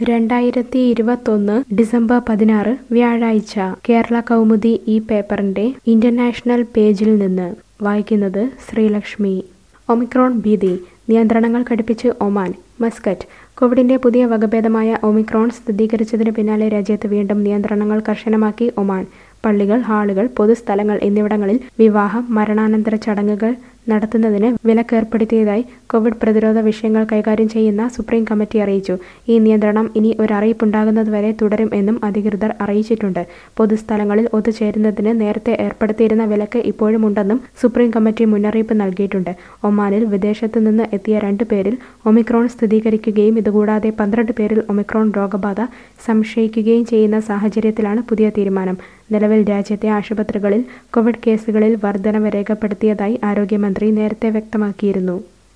രണ്ടായിരത്തി ഇരുപത്തൊന്ന് ഡിസംബർ പതിനാറ് വ്യാഴാഴ്ച കേരള കൗമുദി ഈ പേപ്പറിന്റെ ഇന്റർനാഷണൽ പേജിൽ നിന്ന് വായിക്കുന്നത് ശ്രീലക്ഷ്മി ഒമിക്രോൺ ഭീതി നിയന്ത്രണങ്ങൾ കടുപ്പിച്ച് ഒമാൻ മസ്കറ്റ് കോവിഡിന്റെ പുതിയ വകഭേദമായ ഒമിക്രോൺ സ്ഥിരീകരിച്ചതിന് പിന്നാലെ രാജ്യത്ത് വീണ്ടും നിയന്ത്രണങ്ങൾ കർശനമാക്കി ഒമാൻ പള്ളികൾ ഹാളുകൾ പൊതുസ്ഥലങ്ങൾ എന്നിവിടങ്ങളിൽ വിവാഹം മരണാനന്തര ചടങ്ങുകൾ നടത്തുന്നതിന് വിലക്കേർപ്പെടുത്തിയതായി കോവിഡ് പ്രതിരോധ വിഷയങ്ങൾ കൈകാര്യം ചെയ്യുന്ന സുപ്രീം കമ്മിറ്റി അറിയിച്ചു ഈ നിയന്ത്രണം ഇനി ഒരു അറിയിപ്പുണ്ടാകുന്നതുവരെ തുടരും എന്നും അധികൃതർ അറിയിച്ചിട്ടുണ്ട് പൊതുസ്ഥലങ്ങളിൽ ഒത്തുചേരുന്നതിന് നേരത്തെ ഏർപ്പെടുത്തിയിരുന്ന വിലക്ക് ഇപ്പോഴും ഉണ്ടെന്നും സുപ്രീം കമ്മിറ്റി മുന്നറിയിപ്പ് നൽകിയിട്ടുണ്ട് ഒമാനിൽ വിദേശത്തു നിന്ന് എത്തിയ രണ്ടു പേരിൽ ഒമിക്രോൺ സ്ഥിരീകരിക്കുകയും ഇതുകൂടാതെ പന്ത്രണ്ട് പേരിൽ ഒമിക്രോൺ രോഗബാധ സംശയിക്കുകയും ചെയ്യുന്ന സാഹചര്യത്തിലാണ് പുതിയ തീരുമാനം നിലവിൽ രാജ്യത്തെ ആശുപത്രികളിൽ കോവിഡ് കേസുകളിൽ വർധനവ് രേഖപ്പെടുത്തിയതായി ആരോഗ്യമന്ത്രി നേരത്തെ വ്യക്തമാക്കിയിരുന്നു